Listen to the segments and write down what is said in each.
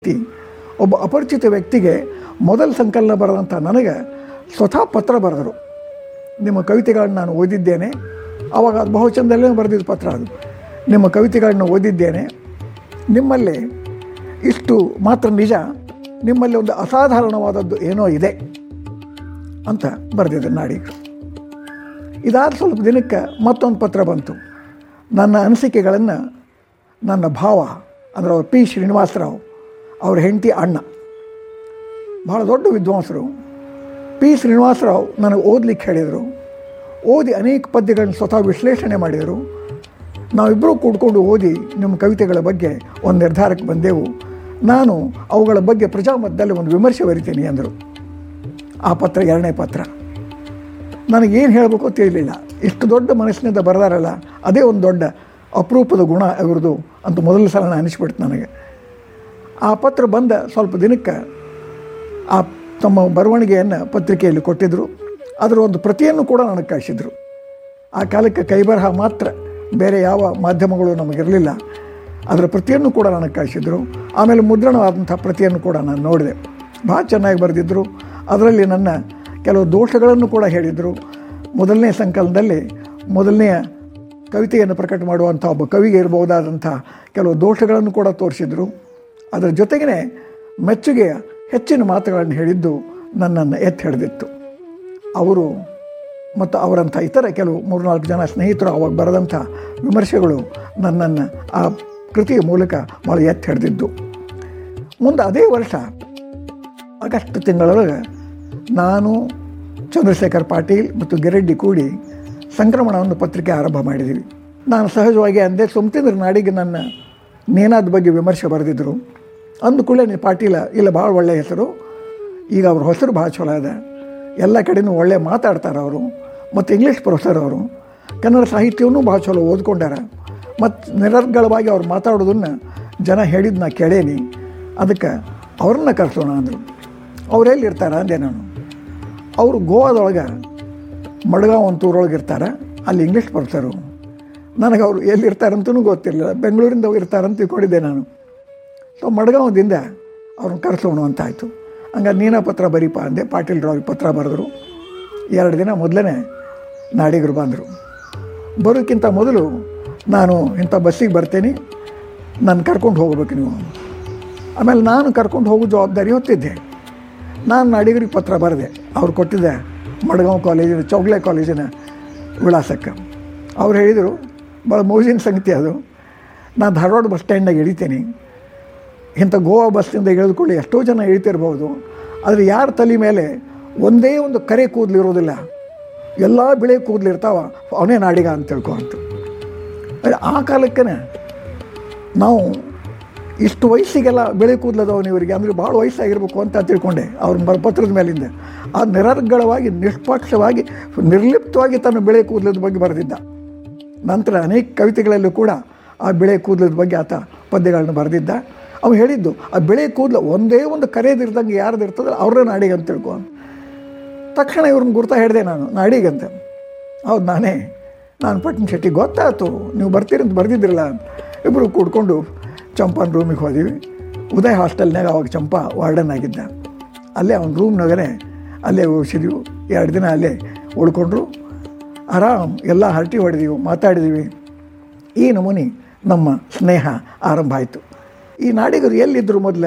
ವ್ಯಕ್ತಿ ಒಬ್ಬ ಅಪರಿಚಿತ ವ್ಯಕ್ತಿಗೆ ಮೊದಲ ಸಂಕಲನ ಬರೆದಂಥ ನನಗೆ ಸ್ವತಃ ಪತ್ರ ಬರೆದರು ನಿಮ್ಮ ಕವಿತೆಗಳನ್ನು ನಾನು ಓದಿದ್ದೇನೆ ಆವಾಗ ಅದು ಬಹುಚಂದಲ್ಲೇ ಬರೆದಿದ್ದ ಪತ್ರ ಅದು ನಿಮ್ಮ ಕವಿತೆಗಳನ್ನು ಓದಿದ್ದೇನೆ ನಿಮ್ಮಲ್ಲಿ ಇಷ್ಟು ಮಾತ್ರ ನಿಜ ನಿಮ್ಮಲ್ಲಿ ಒಂದು ಅಸಾಧಾರಣವಾದದ್ದು ಏನೋ ಇದೆ ಅಂತ ಬರೆದಿದ್ದೆ ನಾಡಿಗರು ಇದಾದ ಸ್ವಲ್ಪ ದಿನಕ್ಕೆ ಮತ್ತೊಂದು ಪತ್ರ ಬಂತು ನನ್ನ ಅನಿಸಿಕೆಗಳನ್ನು ನನ್ನ ಭಾವ ಅಂದರೆ ಅವ್ರು ಪಿ ಶ್ರೀನಿವಾಸರಾವ್ ಅವ್ರ ಹೆಂಡತಿ ಅಣ್ಣ ಭಾಳ ದೊಡ್ಡ ವಿದ್ವಾಂಸರು ಪಿ ಶ್ರೀನಿವಾಸರಾವ್ ನನಗೆ ಓದಲಿಕ್ಕೆ ಹೇಳಿದರು ಓದಿ ಅನೇಕ ಪದ್ಯಗಳನ್ನು ಸ್ವತಃ ವಿಶ್ಲೇಷಣೆ ಮಾಡಿದರು ನಾವಿಬ್ಬರೂ ಕೂಡ್ಕೊಂಡು ಓದಿ ನಿಮ್ಮ ಕವಿತೆಗಳ ಬಗ್ಗೆ ಒಂದು ನಿರ್ಧಾರಕ್ಕೆ ಬಂದೆವು ನಾನು ಅವುಗಳ ಬಗ್ಗೆ ಪ್ರಜಾಮತದಲ್ಲಿ ಒಂದು ವಿಮರ್ಶೆ ಬರಿತೀನಿ ಅಂದರು ಆ ಪತ್ರ ಎರಡನೇ ಪತ್ರ ನನಗೇನು ಹೇಳಬೇಕು ತಿಳಿಲಿಲ್ಲ ಇಷ್ಟು ದೊಡ್ಡ ಮನಸ್ಸಿನಿಂದ ಬರೆದಾರಲ್ಲ ಅದೇ ಒಂದು ದೊಡ್ಡ ಅಪರೂಪದ ಗುಣ ಇವ್ರದ್ದು ಅಂತ ಮೊದಲ ಸಲ ಅನಿಸ್ಬಿಡ್ತು ನನಗೆ ಆ ಪತ್ರ ಬಂದ ಸ್ವಲ್ಪ ದಿನಕ್ಕೆ ಆ ತಮ್ಮ ಬರವಣಿಗೆಯನ್ನು ಪತ್ರಿಕೆಯಲ್ಲಿ ಕೊಟ್ಟಿದ್ದರು ಅದರ ಒಂದು ಪ್ರತಿಯನ್ನು ಕೂಡ ನನಗೆ ಕಳಿಸಿದರು ಆ ಕಾಲಕ್ಕೆ ಕೈಬರಹ ಮಾತ್ರ ಬೇರೆ ಯಾವ ಮಾಧ್ಯಮಗಳು ನಮಗಿರಲಿಲ್ಲ ಅದರ ಪ್ರತಿಯನ್ನು ಕೂಡ ನನಗೆ ಕಳಿಸಿದರು ಆಮೇಲೆ ಮುದ್ರಣವಾದಂಥ ಪ್ರತಿಯನ್ನು ಕೂಡ ನಾನು ನೋಡಿದೆ ಭಾಳ ಚೆನ್ನಾಗಿ ಬರೆದಿದ್ದರು ಅದರಲ್ಲಿ ನನ್ನ ಕೆಲವು ದೋಷಗಳನ್ನು ಕೂಡ ಹೇಳಿದರು ಮೊದಲನೇ ಸಂಕಲನದಲ್ಲಿ ಮೊದಲನೆಯ ಕವಿತೆಯನ್ನು ಪ್ರಕಟ ಮಾಡುವಂಥ ಒಬ್ಬ ಕವಿಗೆ ಇರಬಹುದಾದಂಥ ಕೆಲವು ದೋಷಗಳನ್ನು ಕೂಡ ತೋರಿಸಿದರು ಅದರ ಜೊತೆಗೇ ಮೆಚ್ಚುಗೆಯ ಹೆಚ್ಚಿನ ಮಾತುಗಳನ್ನು ಹೇಳಿದ್ದು ನನ್ನನ್ನು ಎತ್ತಿ ಹಿಡಿದಿತ್ತು ಅವರು ಮತ್ತು ಅವರಂಥ ಇತರ ಕೆಲವು ಮೂರ್ನಾಲ್ಕು ಜನ ಸ್ನೇಹಿತರು ಅವಾಗ ಬರೆದಂಥ ವಿಮರ್ಶೆಗಳು ನನ್ನನ್ನು ಆ ಕೃತಿಯ ಮೂಲಕ ಭಾಳ ಎತ್ತಿ ಹಿಡಿದಿದ್ದು ಮುಂದೆ ಅದೇ ವರ್ಷ ಆಗಸ್ಟ್ ತಿಂಗಳೊಳಗೆ ನಾನು ಚಂದ್ರಶೇಖರ್ ಪಾಟೀಲ್ ಮತ್ತು ಗಿರೆಡ್ಡಿ ಕೂಡಿ ಸಂಕ್ರಮಣವನ್ನು ಪತ್ರಿಕೆ ಆರಂಭ ಮಾಡಿದ್ದೀವಿ ನಾನು ಸಹಜವಾಗಿ ಅಂದೇ ಸೊಮ್ತಿಂದ್ರ ನಾಡಿಗೆ ನನ್ನ ನೇನಾದ ಬಗ್ಗೆ ವಿಮರ್ಶೆ ಬರೆದಿದ್ದರು ಅಂದ ಕೂಡಲೇ ಪಾಟೀಲ ಇಲ್ಲ ಭಾಳ ಒಳ್ಳೆಯ ಹೆಸರು ಈಗ ಅವ್ರ ಹೆಸರು ಭಾಳ ಚಲೋ ಇದೆ ಎಲ್ಲ ಕಡೆನೂ ಒಳ್ಳೆ ಮಾತಾಡ್ತಾರೆ ಅವರು ಮತ್ತು ಇಂಗ್ಲೀಷ್ ಪ್ರೊಫೆಸರ್ ಅವರು ಕನ್ನಡ ಸಾಹಿತ್ಯವನ್ನು ಭಾಳ ಚಲೋ ಓದ್ಕೊಂಡಾರ ಮತ್ತು ನಿರರ್ಗಳವಾಗಿ ಅವ್ರು ಮಾತಾಡೋದನ್ನು ಜನ ಹೇಳಿದ್ದು ನಾ ಕೇಳೇನಿ ಅದಕ್ಕೆ ಅವ್ರನ್ನ ಕರೆಸೋಣ ಅಂದರು ಅವರೆಲ್ಲಿ ಇರ್ತಾರೆ ಅಂದೆ ನಾನು ಅವರು ಗೋವಾದೊಳಗೆ ಮಡ್ಗಾಂವ್ ಅಂತ ಊರೊಳಗೆ ಇರ್ತಾರೆ ಅಲ್ಲಿ ಇಂಗ್ಲೀಷ್ ಪ್ರೊಫೆಸರು ನನಗೆ ಅವರು ಎಲ್ಲಿರ್ತಾರಂತೂ ಗೊತ್ತಿರಲಿಲ್ಲ ಬೆಂಗಳೂರಿಂದ ಇರ್ತಾರಂತ ತಿಳ್ಕೊಂಡಿದ್ದೆ ನಾನು ಸೊ ಮಡ್ಗಾಂವದಿಂದ ಅವ್ರನ್ನ ಕರೆಸೋಣ ಅಂತ ಆಯಿತು ಹಂಗೆ ನೀನ ಪತ್ರ ಬರೀಪ ಅಂದೆ ಪಾಟೀಲ್ರವ್ರಿಗೆ ಪತ್ರ ಬರೆದ್ರು ಎರಡು ದಿನ ಮೊದಲೇ ನಾಡಿಗರು ಬಂದರು ಬರೋಕ್ಕಿಂತ ಮೊದಲು ನಾನು ಇಂಥ ಬಸ್ಸಿಗೆ ಬರ್ತೀನಿ ನಾನು ಕರ್ಕೊಂಡು ಹೋಗ್ಬೇಕು ನೀವು ಆಮೇಲೆ ನಾನು ಕರ್ಕೊಂಡು ಹೋಗೋ ಜವಾಬ್ದಾರಿ ಹೊತ್ತಿದ್ದೆ ನಾನು ನಾಡಿಗರಿಗೆ ಪತ್ರ ಬರೆದೆ ಅವ್ರು ಕೊಟ್ಟಿದ್ದೆ ಮಡ್ಗಾಂವ್ ಕಾಲೇಜಿನ ಚೌಗ್ಲೆ ಕಾಲೇಜಿನ ವಿಳಾಸಕ್ಕೆ ಅವ್ರು ಹೇಳಿದರು ಭಾಳ ಮೋಜಿನ ಸಂಗತಿ ಅದು ನಾನು ಧಾರವಾಡ ಬಸ್ ಸ್ಟ್ಯಾಂಡಾಗ ಇಳಿತೀನಿ ಇಂಥ ಗೋವಾ ಬಸ್ಸಿಂದ ಇಳಿದುಕೊಳ್ಳಿ ಎಷ್ಟೋ ಜನ ಇಳಿತಿರ್ಬೋದು ಆದರೆ ಯಾರ ತಲೆ ಮೇಲೆ ಒಂದೇ ಒಂದು ಕರೆ ಕೂದಲು ಇರೋದಿಲ್ಲ ಎಲ್ಲ ಬಿಳೆ ಕೂದಲು ಇರ್ತಾವ ಅವನೇ ನಾಡಿಗ ಅಂತ ತಿಳ್ಕೊ ಅಂತ ಆ ಕಾಲಕ್ಕೆ ನಾವು ಇಷ್ಟು ವಯಸ್ಸಿಗೆಲ್ಲ ಬೆಳೆ ಕೂದಲದವನು ಇವರಿಗೆ ಅಂದರೆ ಭಾಳ ವಯಸ್ಸಾಗಿರ್ಬೇಕು ಅಂತ ತಿಳ್ಕೊಂಡೆ ಅವ್ರ ಬರ ಪತ್ರದ ಮೇಲಿಂದ ಆ ನಿರರ್ಗಳವಾಗಿ ನಿಷ್ಪಕ್ಷವಾಗಿ ನಿರ್ಲಿಪ್ತವಾಗಿ ತನ್ನ ಬೆಳೆ ಕೂದಲದ ಬಗ್ಗೆ ಬರೆದಿದ್ದ ನಂತರ ಅನೇಕ ಕವಿತೆಗಳಲ್ಲೂ ಕೂಡ ಆ ಬೆಳೆ ಕೂದಲದ ಬಗ್ಗೆ ಆತ ಪದ್ಯಗಳನ್ನು ಬರೆದಿದ್ದ ಅವ್ನು ಹೇಳಿದ್ದು ಆ ಬೆಳೆ ಕೂದಲು ಒಂದೇ ಒಂದು ಕರೆಯದಿರ್ದಂಗೆ ಯಾರ್ದು ಇರ್ತದಲ್ಲ ಅವ್ರನ್ನ ನಾಡಿಗೆ ಅಂತ ತಿಳ್ಕೊ ತಕ್ಷಣ ಇವ್ರನ್ನ ಗುರ್ತಾ ಹೇಳಿದೆ ನಾನು ನಾಡಿಗಂತ ಹೌದು ನಾನೇ ನಾನು ಪಟ್ಟಣ ಶೆಟ್ಟಿ ಗೊತ್ತಾಯ್ತು ನೀವು ಬರ್ತೀರಿ ಅಂತ ಬರ್ದಿದ್ರಲ್ಲ ಇಬ್ಬರು ಕೂಡ್ಕೊಂಡು ಚಂಪನ ರೂಮಿಗೆ ಹೋದಿವಿ ಉದಯ್ ಹಾಸ್ಟೆಲ್ನಾಗ ಅವಾಗ ಚಂಪ ವಾರ್ಡನ್ ಆಗಿದ್ದ ಅಲ್ಲೇ ಅವ್ನ ರೂಮ್ನಾಗೇ ಅಲ್ಲೇ ಉಳಿಸಿದ್ವಿ ಎರಡು ದಿನ ಅಲ್ಲೇ ಉಳ್ಕೊಂಡ್ರು ಆರಾಮ್ ಎಲ್ಲ ಹರಟಿ ಹೊಡೆದೀವಿ ಮಾತಾಡಿದೀವಿ ಈ ನಮೂನಿ ನಮ್ಮ ಸ್ನೇಹ ಆರಂಭ ಆಯಿತು ಈ ನಾಡಿಗರು ಎಲ್ಲಿದ್ದರು ಮೊದಲ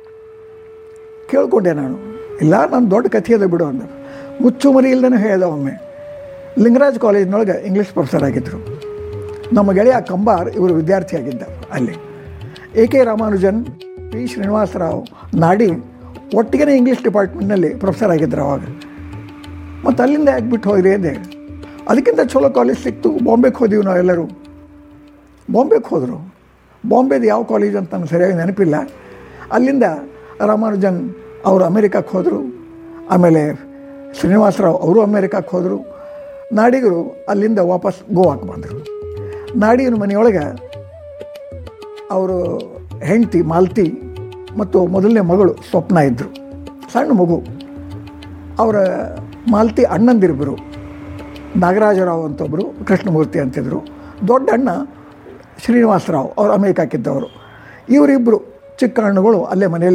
ಕೇಳ್ಕೊಂಡೆ ನಾನು ಇಲ್ಲ ನಾನು ದೊಡ್ಡ ಕಥೆ ಅದ ಬಿಡು ಅಂದ ಮುಚ್ಚುಮರಿ ಇಲ್ದೇ ಹೇಳ್ದೆ ಒಮ್ಮೆ ಲಿಂಗರಾಜ್ ಕಾಲೇಜಿನೊಳಗೆ ಇಂಗ್ಲೀಷ್ ಪ್ರೊಫೆಸರ್ ಆಗಿದ್ದರು ನಮ್ಮ ಗೆಳೆಯ ಕಂಬಾರ್ ಇವರು ವಿದ್ಯಾರ್ಥಿಯಾಗಿದ್ದ ಅಲ್ಲಿ A K Ramanujan P Srinivasarao ನಾಡಿ ಒಟ್ಟಿಗೆ ಇಂಗ್ಲೀಷ್ ಡಿಪಾರ್ಟ್ಮೆಂಟ್ನಲ್ಲಿ ಪ್ರೊಫೆಸರ್ ಆಗಿದ್ದರು ಅವಾಗ ಮತ್ತು ಅಲ್ಲಿಂದ ಯಾಕೆ ಬಿಟ್ಟು ಹೋದ್ರಿ ಅಂದೆ ಅದಕ್ಕಿಂತ ಚಲೋ ಕಾಲೇಜ್ ಸಿಕ್ತು ಬಾಂಬೆಗೆ ಹೋದೀವಿ ನಾವೆಲ್ಲರೂ ಬಾಂಬೆಗೆ ಹೋದರು ಬಾಂಬೆದು ಯಾವ ಕಾಲೇಜ್ ಅಂತ ನನಗೆ ಸರಿಯಾಗಿ ನೆನಪಿಲ್ಲ ಅಲ್ಲಿಂದ ರಾಮಾನುಜನ್ ಅವರು ಅಮೇರಿಕಕ್ಕೆ ಹೋದರು ಆಮೇಲೆ ಶ್ರೀನಿವಾಸರಾವ್ ಅವರು ಅಮೇರಿಕಕ್ಕೆ ಹೋದರು ನಾಡಿಗರು ಅಲ್ಲಿಂದ ವಾಪಸ್ ಗೋವಾಕ್ಕೆ ಬಂದರು ನಾಡಿಗನ ಮನೆಯೊಳಗೆ ಅವರು ಹೆಂಡತಿ ಮಾಲ್ತಿ ಮತ್ತು ಮೊದಲನೇ ಮಗಳು ಸ್ವಪ್ನ ಇದ್ದರು ಸಣ್ಣ ಮಗು ಅವರ ಮಾಲ್ತಿ ಅಣ್ಣಂದಿರಿಬ್ಬರು ನಾಗರಾಜರಾವ್ ಅಂತೊಬ್ಬರು ಕೃಷ್ಣಮೂರ್ತಿ ಅಂತಿದ್ರು ದೊಡ್ಡ ಅಣ್ಣ ಶ್ರೀನಿವಾಸರಾವ್ ಅವರು ಅಮೇರಿಕಾಕ್ಕಿದ್ದವರು ಇವರಿಬ್ಬರು ಚಿಕ್ಕ ಹಣ್ಣುಗಳು ಅಲ್ಲೇ ಮನೆಯಲ್ಲಿ